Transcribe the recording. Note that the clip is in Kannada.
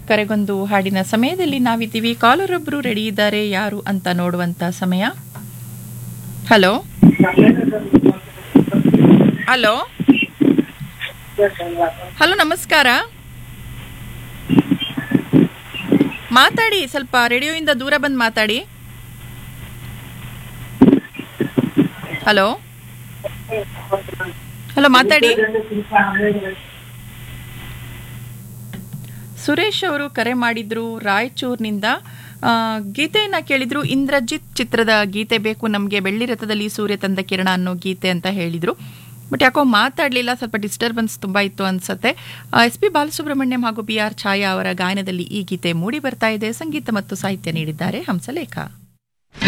ಕರೆಗೊಂದು ಹಾಡಿನ ಸಮಯದಲ್ಲಿ ನಾವಿದ್ದೀವಿ ಕಾಲರ್ ಒಬ್ರು ರೆಡಿ ಇದ್ದಾರೆ ಯಾರು ಅಂತ ನೋಡುವಂತ ಸಮಯ ಹಲೋ ಹಲೋ ಹಲೋ ನಮಸ್ಕಾರ ಮಾತಾಡಿ ಸ್ವಲ್ಪ ರೇಡಿಯೋಯಿಂದ ದೂರ ಬಂದು ಮಾತಾಡಿ ಹಲೋ ಹಲೋ ಮಾತಾಡಿ ಸುರೇಶ್ ಅವರು ಕರೆ ಮಾಡಿದ್ರು ರಾಯಚೂರಿನಿಂದ ಆ, ಗೀತೆಯನ್ನ ಕೇಳಿದ್ರು ಇಂದ್ರಜಿತ್ ಚಿತ್ರದ ಗೀತೆ ಬೇಕು ನಮಗೆ ಬೆಳ್ಳಿ ರಥದಲ್ಲಿ ಸೂರ್ಯ ತಂದ ಕಿರಣ ಅನ್ನೋ ಗೀತೆ ಅಂತ ಹೇಳಿದ್ರು ಬಟ್ ಯಾಕೋ ಮಾತಾಡಲಿಲ್ಲ ಸ್ವಲ್ಪ ಡಿಸ್ಟರ್ಬೆನ್ಸ್ ತುಂಬ ಇತ್ತು ಅನ್ಸುತ್ತೆ ಎಸ್ ಪಿ ಬಾಲಸುಬ್ರಹ್ಮಣ್ಯಂ ಹಾಗೂ ಬಿ ಆರ್ ಛಾಯಾ ಅವರ ಗಾಯನದಲ್ಲಿ ಈ ಗೀತೆ ಮೂಡಿ ಬರ್ತಾ ಇದೆ ಸಂಗೀತ ಮತ್ತು ಸಾಹಿತ್ಯ ನೀಡಿದ್ದಾರೆ ಹಂಸಲೇಖ